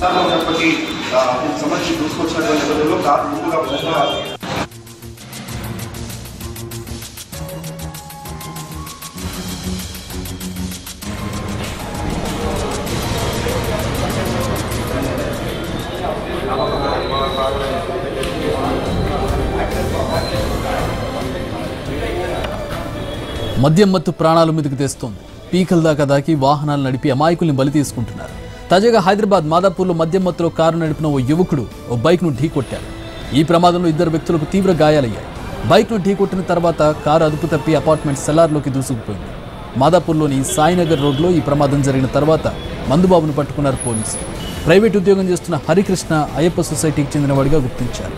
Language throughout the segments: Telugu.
సార్ ఉన్నప్పటికీ ఆ, దీనికి సంబంధించి దూసుకొచ్చినటువంటి నేపథ్యంలో కారు ముందుగా ముందుగా మద్యం మత్తు ప్రాణాల మీదకు తెస్తోంది పీకల దాకా దాకి వాహనాలు నడిపి అమాయకుల్ని బలి తీసుకుంటున్నారు తాజాగా హైదరాబాద్ మాదాపూర్లో మద్యం మత్తులో కారు నడిపిన ఓ యువకుడు ఓ బైక్ను ఢీకొట్టాడు ఈ ప్రమాదంలో ఇద్దరు వ్యక్తులకు తీవ్ర గాయాలయ్యాయి బైక్ను ఢీకొట్టిన తర్వాత కారు అదుపు తప్పి అపార్ట్మెంట్ సెల్లార్లోకి దూసుకుపోయింది మాదాపూర్లోని సాయినగర్ రోడ్లో ఈ ప్రమాదం జరిగిన తర్వాత మందుబాబును పట్టుకున్నారు పోలీసులు ప్రైవేట్ ఉద్యోగం చేస్తున్న హరికృష్ణ అయ్యప్ప సొసైటీకి చెందినవాడిగా గుర్తించారు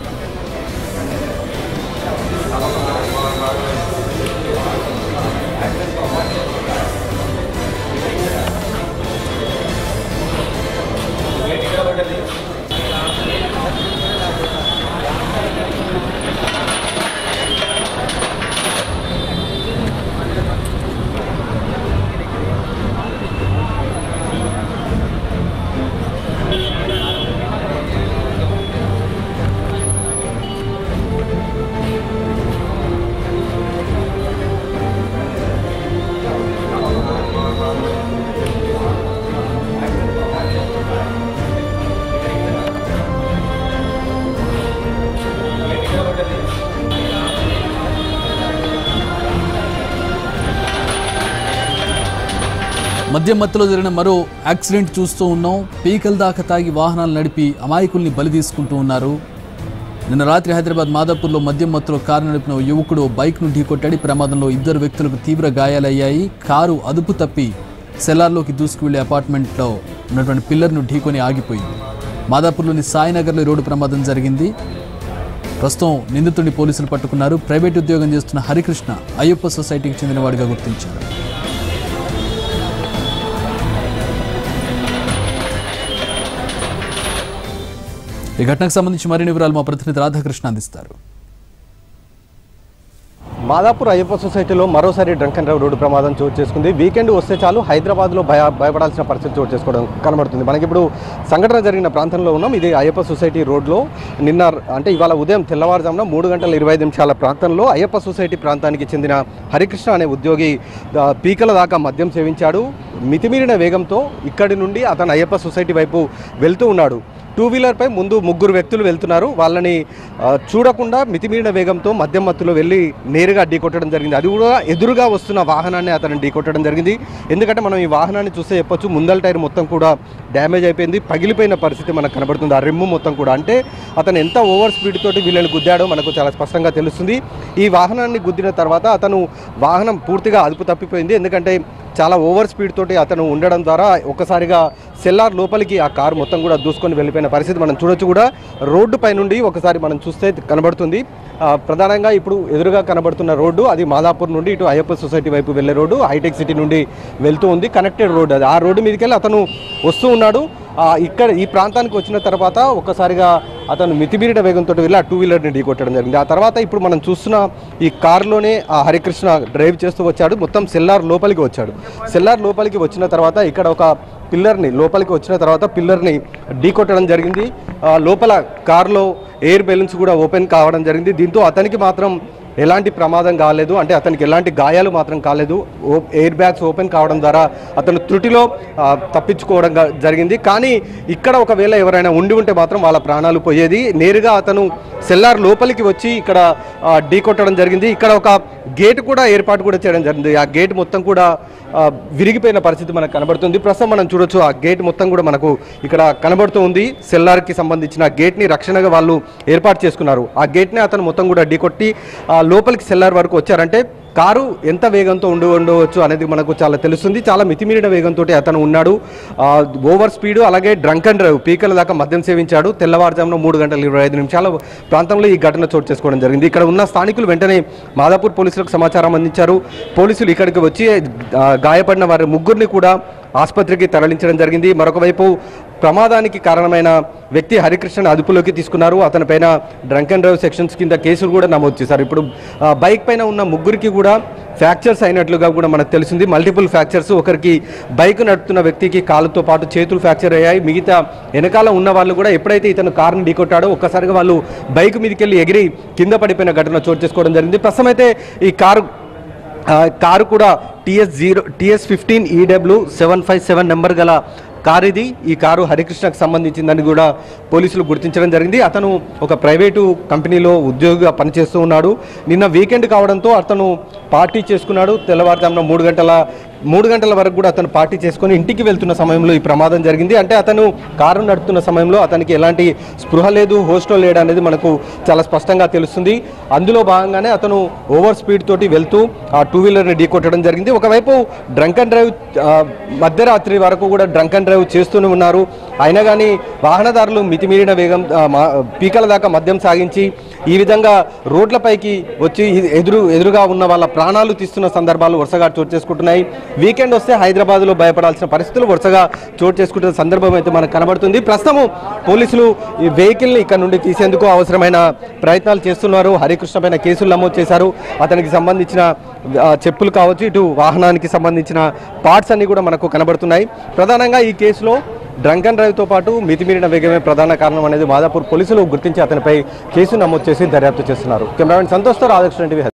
మద్యం మత్తులో జరిగిన మరో యాక్సిడెంట్ చూస్తూ ఉన్నాం పీకల దాకా తాగి వాహనాలు నడిపి అమాయకుల్ని బలి తీసుకుంటూ ఉన్నారు నిన్న రాత్రి హైదరాబాద్ మాదాపూర్లో మద్యం మత్తులో కారు నడిపిన ఓ యువకుడు బైక్ను ఢీకొట్టాడు ఈ ప్రమాదంలో ఇద్దరు వ్యక్తులకు తీవ్ర గాయాలయ్యాయి కారు అదుపు తప్పి సెల్లార్లోకి దూసుకు వెళ్లే అపార్ట్మెంట్లో ఉన్నటువంటి పిల్లర్ను ఢీకొని ఆగిపోయింది మాదాపూర్లోని సాయినగర్లో ఈ రోడ్డు ప్రమాదం జరిగింది ప్రస్తుతం నిందితుడిని పోలీసులు పట్టుకున్నారు ప్రైవేట్ ఉద్యోగం చేస్తున్న హరికృష్ణ అయ్యప్ప సొసైటీకి చెందినవాడిగా గుర్తించారు ఈ ఘటనకు సంబంధించి మరిన్ని వివరాలు మా ప్రతినిధి రాధాకృష్ణ అందిస్తారు మాదాపూర్ అయ్యప్ప సొసైటీలో మరోసారి డ్రంక్ అండ్ డ్రైవ్ రోడ్డు ప్రమాదం చోటు చేసుకుంది వీకెండ్ వస్తే చాలు హైదరాబాద్లో భయ భయపడాల్సిన పరిస్థితి చోటు చేసుకోవడం కనబడుతుంది మనకి ఇప్పుడు సంఘటన జరిగిన ప్రాంతంలో ఉన్నాం ఇది అయ్యప్ప సొసైటీ రోడ్లో నిన్న అంటే ఇవాళ ఉదయం తెల్లవారుజామున మూడు గంటల ఇరవై ఐదు నిమిషాల ప్రాంతంలో అయ్యప్ప సొసైటీ ప్రాంతానికి చెందిన హరికృష్ణ అనే ఉద్యోగి ఆ, పీకల దాకా మద్యం సేవించాడు మితిమీరిన వేగంతో ఇక్కడి నుండి అతను అయ్యప్ప సొసైటీ వైపు వెళ్తూ ఉన్నాడు టూ వీలర్పై ముందు ముగ్గురు వ్యక్తులు వెళ్తున్నారు వాళ్ళని ఆ, చూడకుండా మితిమీరిన వేగంతో మద్యం మత్తులో వెళ్ళి నేరుగా ఢీకొట్టడం జరిగింది అది కూడా ఎదురుగా వస్తున్న వాహనాన్ని అతను ఢీకొట్టడం జరిగింది ఎందుకంటే మనం ఈ వాహనాన్ని చూస్తే చెప్పొచ్చు ముందల టైర్ మొత్తం కూడా డ్యామేజ్ అయిపోయింది పగిలిపోయిన పరిస్థితి మనకు కనబడుతుంది ఆ రిమ్ము మొత్తం కూడా అంటే అతను ఎంత ఓవర్ స్పీడ్ తోటి వీళ్ళని గుద్దాడో మనకు చాలా స్పష్టంగా తెలుస్తుంది ఈ వాహనాన్ని గుద్దిన తర్వాత అతను వాహనం పూర్తిగా అదుపు తప్పిపోయింది ఎందుకంటే చాలా ఓవర్ స్పీడ్ తోటి అతను ఉండడం ద్వారా ఒక్కసారిగా సెల్లార్ లోపలికి ఆ కారు మొత్తం కూడా దూసుకొని వెళ్ళిపోయిన పరిస్థితి మనం చూడొచ్చు కూడా రోడ్డు పై నుండి ఒకసారి మనం చూస్తే కనబడుతుంది ఆ, ప్రధానంగా ఇప్పుడు ఎదురుగా కనబడుతున్న రోడ్డు అది మాదాపూర్ నుండి ఇటు అయ్యప్ప సొసైటీ వైపు వెళ్ళే రోడ్డు హైటెక్ సిటీ నుండి వెళ్తూ ఉంది కనెక్టెడ్ రోడ్ అది ఆ రోడ్డు మీదకి వెళ్ళి అతను వస్తూ ఉన్నాడు ఆ, ఇక్కడ ఈ ప్రాంతానికి వచ్చిన తర్వాత ఒక్కసారిగా అతను మితిమీరిన వేగంతో వెళ్ళి ఆ టూ వీలర్ని ఢీకొట్టడం జరిగింది ఆ తర్వాత ఇప్పుడు మనం చూస్తున్న ఈ కారులోనే ఆ హరికృష్ణ డ్రైవ్ చేస్తూ వచ్చాడు మొత్తం సెల్లార్ లోపలికి వచ్చాడు సెల్లార్ లోపలికి వచ్చిన తర్వాత ఇక్కడ ఒక పిల్లర్ని లోపలికి వచ్చిన తర్వాత పిల్లర్ని ఢీకొట్టడం జరిగింది ఆ, లోపల కారులో ఎయిర్ బెలూన్స్ కూడా ఓపెన్ కావడం జరిగింది దీంతో అతనికి మాత్రం ఎలాంటి ప్రమాదం కాలేదు అంటే అతనికి ఎలాంటి గాయాలు మాత్రం కాలేదు ఓ- ఎయిర్ బ్యాగ్స్ ఓపెన్ కావడం ద్వారా అతను త్రుటిలో ఆ, తప్పించుకోవడం గా- జరిగింది కానీ ఇక్కడ ఒకవేళ ఎవరైనా ఉండి ఉంటే మాత్రం వాళ్ళ ప్రాణాలు పోయేది నేరుగా అతను సెల్లార్ లోపలికి వచ్చి ఇక్కడ ఆ, ఢీకొట్టడం జరిగింది ఇక్కడ ఒక గేట్ కూడా ఏర్పాటు కూడా చేయడం జరిగింది ఆ గేట్ మొత్తం కూడా ఆ, విరిగిపోయిన పరిస్థితి మనకు కనబడుతుంది ప్రస్తుతం మనం చూడొచ్చు ఆ గేట్ మొత్తం కూడా మనకు ఇక్కడ కనబడుతూ ఉంది సెల్లార్కి సంబంధించిన గేట్ని రక్షణగా వాళ్ళు ఏర్పాటు చేసుకున్నారు ఆ గేట్ని అతను మొత్తం కూడా ఢీకొట్టి ఆ, లోపలికి సెల్లార్ వరకు వచ్చారంటే కారు ఎంత వేగంతో ఉండి ఉండవచ్చు అనేది మనకు చాలా తెలుస్తుంది చాలా మితిమీరిన వేగంతో అతను ఉన్నాడు ఆ, ఓవర్ స్పీడ్ అలాగే డ్రంక్ అండ్ డ్రైవ్ పీకల దాకా మద్యం సేవించాడు తెల్లవారుజామున మూడు గంటల ఇరవై ఐదు నిమిషాల ప్రాంతంలో ఈ ఘటన చోటు చేసుకోవడం జరిగింది ఇక్కడ ఉన్న స్థానికులు వెంటనే మాదాపూర్ పోలీసులకు సమాచారం అందించారు పోలీసులు ఇక్కడికి వచ్చి ఆ, గాయపడిన వారి ముగ్గురిని కూడా ఆసుపత్రికి తరలించడం జరిగింది మరొక వైపు ప్రమాదానికి కారణమైన వ్యక్తి హరికృష్ణ అదుపులోకి తీసుకున్నారు అతనిపైన డ్రంక్ అండ్ డ్రైవ్ సెక్షన్స్ కింద కేసులు కూడా నమోదు చేశారు ఇప్పుడు ఆ, బైక్ పైన ఉన్న ముగ్గురికి కూడా ఫ్రాక్చర్స్ అయినట్లుగా కూడా మనకు తెలిసింది మల్టిపుల్ ఫ్రాక్చర్స్ ఒకరికి బైక్ నడుపుతున్న వ్యక్తికి కాలుతో పాటు చేతులు ఫ్రాక్చర్ అయ్యాయి మిగతా వెనకాల ఉన్న వాళ్ళు కూడా ఎప్పుడైతే ఇతను కారుని ఢీకొట్టాడో ఒక్కసారిగా వాళ్ళు బైక్ మీదకి వెళ్ళి ఎగిరి కింద పడిపోయిన ఘటన చోటు చేసుకోవడం జరిగింది ప్రస్తుతం అయితే ఈ కారు ఆ, కారు కూడా TS zero TS fifteen EW seven five seven number గల కారు ఇది ఈ కారు హరికృష్ణకు సంబంధించిందని కూడా పోలీసులు గుర్తించడం జరిగింది అతను ఒక ప్రైవేటు కంపెనీలో ఉద్యోగిగా పనిచేస్తూ ఉన్నాడు నిన్న వీకెండ్ కావడంతో అతను పార్టీ చేసుకున్నాడు తెల్లవారుజామున మూడు గంటల మూడు గంటల వరకు కూడా అతను పార్టీ చేసుకొని ఇంటికి వెళ్తున్న సమయంలో ఈ ప్రమాదం జరిగింది అంటే అతను కారు నడుపుతున్న సమయంలో అతనికి ఎలాంటి స్పృహ లేదు హోస్టల్ లేడు అనేది మనకు చాలా స్పష్టంగా తెలుస్తుంది అందులో భాగంగానే అతను ఓవర్ స్పీడ్ తోటి వెళ్తూ ఆ టూ వీలర్ని ఢీకొట్టడం జరిగింది ఒకవైపు డ్రంక్ అండ్ డ్రైవ్ ఆ, మధ్యరాత్రి వరకు కూడా డ్రంక్ అండ్ డ్రైవ్ చేస్తూనే ఉన్నారు అయినా కానీ వాహనదారులు మితిమీరిన వేగం ఆ, మా- పీకల దాకా మద్యం సాగించి ఈ విధంగా రోడ్లపైకి వచ్చి ఇ- ఎదురు ఎదురుగా ఉన్న వాళ్ళ ప్రాణాలు తీస్తున్న సందర్భాలు వరుసగా చోటు చేసుకుంటున్నాయి వీకెండ్ వస్తే హైదరాబాద్లో భయపడాల్సిన పరిస్థితులు వరుసగా చోటు చేసుకుంటున్న సందర్భం అయితే మనకు కనబడుతుంది ప్రస్తుతం పోలీసులు ఈ వెహికల్ని ఇక్కడ నుండి తీసేందుకు అవసరమైన ప్రయత్నాలు చేస్తున్నారు హరికృష్ణ పైన కేసులు నమోదు చేశారు అతనికి సంబంధించిన ఆ, చెప్పులు కావచ్చు ఇటు వాహనానికి సంబంధించిన పార్ట్స్ అన్ని కూడా మనకు కనబడుతున్నాయి ప్రధానంగా ఈ కేసులో డ్రంక్ అండ్ డ్రైవ్తో పాటు మితిమీరిన వేగమే ప్రధాన కారణం అనేది మాదాపూర్ పోలీసులు గుర్తించి అతనిపై కేసు నమోదు చేసి దర్యాప్తు చేస్తున్నారు కెమెరామెన్ సంతోష్తో రాధాకృష్ణ టీవీ